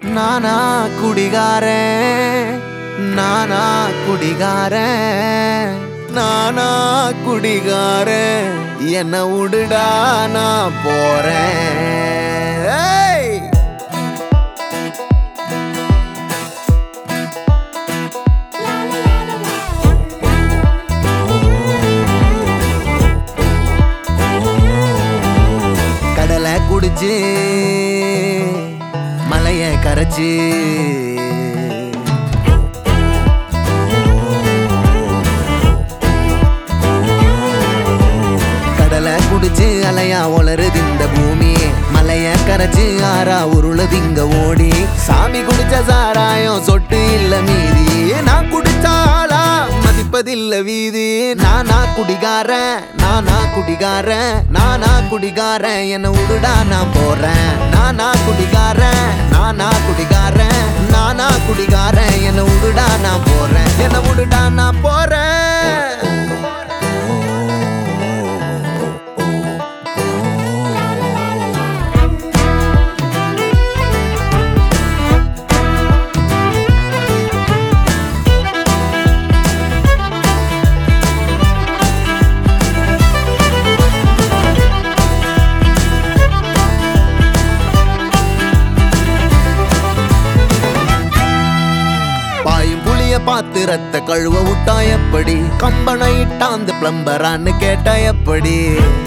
நானா குடிகாரன் நானா குடிகாரன் நானா குடிகாரன் என்ன விடுடா நான் போறேன் ஏய்! கடலை குடிச்சு மலைய கரைச்சு கடலை குடிச்சு அலையா ஒளருது இந்த பூமி மலைய கரைச்சு ஆறா உருளுது இங்க ஓடி சாமி குடிச்ச சாராயம் சொட்டு இல்ல மீதி நான் குடிச்சாலா மதிப்பதில்ல வீதி நானா குடிகாரன் நானா குடிகாரன் நானா குடிகாரன் என்ன விடுடா நான் போறேன் நானா குடிகாரன் நானா குடிகாரன் நானா குடிகாரன் என்ன விடுடா நான் போறேன் என்ன விடுடா நான் போறேன் பாயும் புளிய பார்த்து ரத்த கழுவ விட்டா எப்படி கம்பனை இட்டாந்து பிளம்பரான்னு கேட்டா எப்படி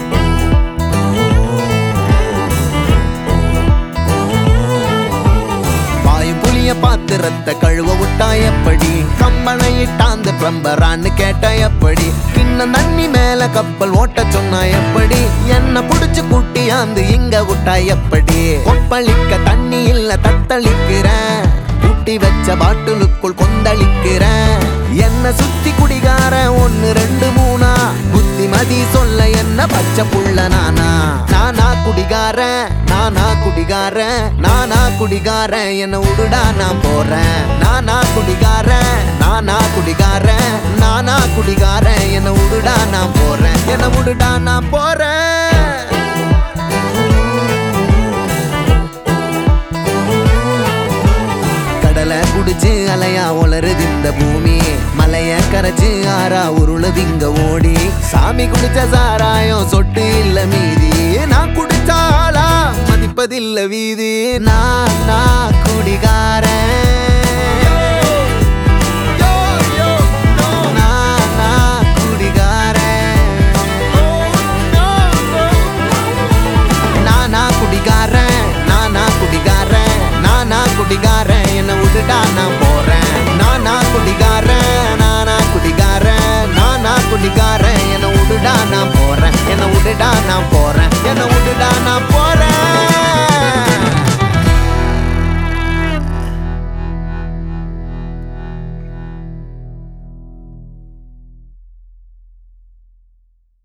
பாயும் புளிய பார்த்து ரத்த கழுவ விட்டா எப்படி கம்பனை இட்டாந்து பிளம்பரான்னு கேட்டா எப்படி கிண்ண தண்ணி மேல கப்பல் ஓட்ட சொன்னா எப்படி என்ன புடிச்சு குட்டியாந்து இங்க விட்டா எப்படி கொப்பளிக்க தண்ணி இல்ல தத்தளிக்கிறேன் ஊட்டி வச்ச பாட்டிலுக்குள் கொந்தளிக்கிறேன் என்ன சுத்தி குடிகார ஒன்னு ரெண்டு மூணா புத்திமதி சொல்ல என்ன பச்சை புள்ள நானா நானா குடிகார நானா குடிகார நானா குடிகார என்ன விடுடா நான் போறேன் நானா குடிகார நானா குடிகார நானா குடிகார என்ன விடுடா நான் போறேன் என்ன விடுடா நான் போறேன் கடலை குடிச்சு அலையா ஒளருது இந்த பூமி மலைய கரைச்சு ஆறா உருளுது இங்க ஓடி சாமி குடிச்ச சாராயம் சொட்டு இல்ல மீதி நான் குடிச்சாலா மதிப்பதில்ல வீதி நான் நான்